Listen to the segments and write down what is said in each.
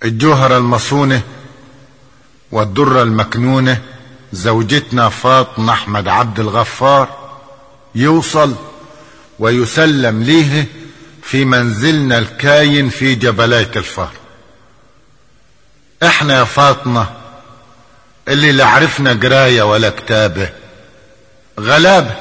الجوهرة المصونة والدرة المكنونة زوجتنا فاطمة أحمد عبد الغفار يوصل ويسلم ليه في منزلنا الكاين في جبلية الفار احنا يا فاطمة اللي لا عرفنا قراية ولا كتابة غلابة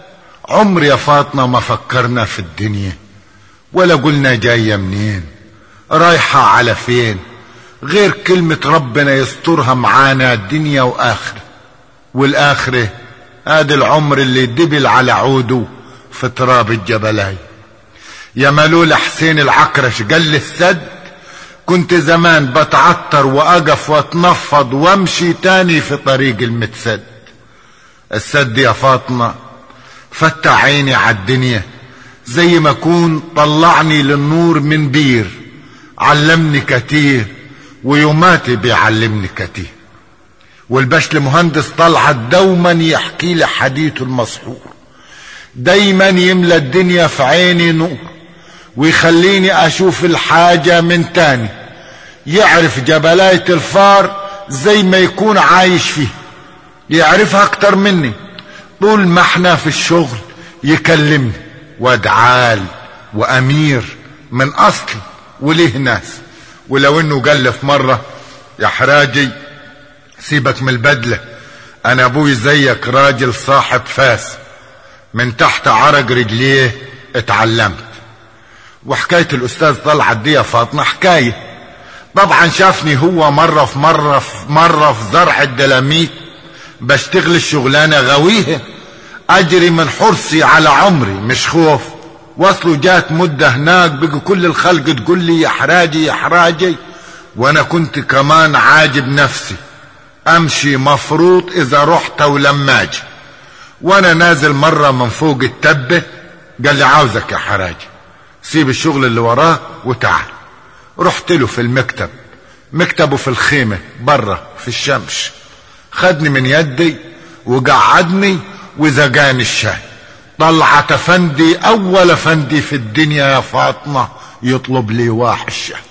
عمر يا فاطمة ما فكرنا في الدنيا ولا قلنا جاية منين رايحة على فين غير كلمة ربنا يسترها معانا الدنيا وآخرة والآخرة هذا العمر اللي دبل على عوده في تراب الجبلاي يا ملول حسين العكرش قال لي السد كنت زمان بتعطر واقف واتنفض وامشي تاني في طريق المتسد السد يا فاطمة فتح عيني عالدنيا زي ما كون طلعني للنور من بير علمني كتير ويوماتي بيعلمني كتير والبشل مهندس طلعت دوما يحكي لي حديثه المسحور دايما يملى الدنيا في عيني نور ويخليني اشوف الحاجة من تاني يعرف جبلاية الفار زي ما يكون عايش فيه يعرفها اكتر مني طول ما احنا في الشغل يكلمني وادعال وامير من اصل وليه ناس ولو انه قال لي في مرة يا حراجي سيبك من البدلة انا ابوي زيك راجل صاحب فاس من تحت عرق رجليه اتعلمت وحكاية الأستاذ طلعت دي يا فاطمة حكاية طبعا شافني هو مرة في مرة في مرة في زرع الدلاميت بشتغل الشغلانة غويها أجري من حرصي على عمري مش خوف وصلوا جات مدة هناك بقى كل الخلق تقول لي يا حراجي يا حراجي وأنا كنت كمان عاجب نفسي أمشي مفروض إذا رحت ولما أجي وأنا نازل مرة من فوق التبة قال لي عاوزك يا حراجي سيب الشغل اللي وراه وتعال رحت له في المكتب مكتبه في الخيمة برا في الشمس خدني من يدي وقعدني وزقاني الشاي طلعت افندي اول افندي في الدنيا يا فاطمة يطلب لي واحد الشاي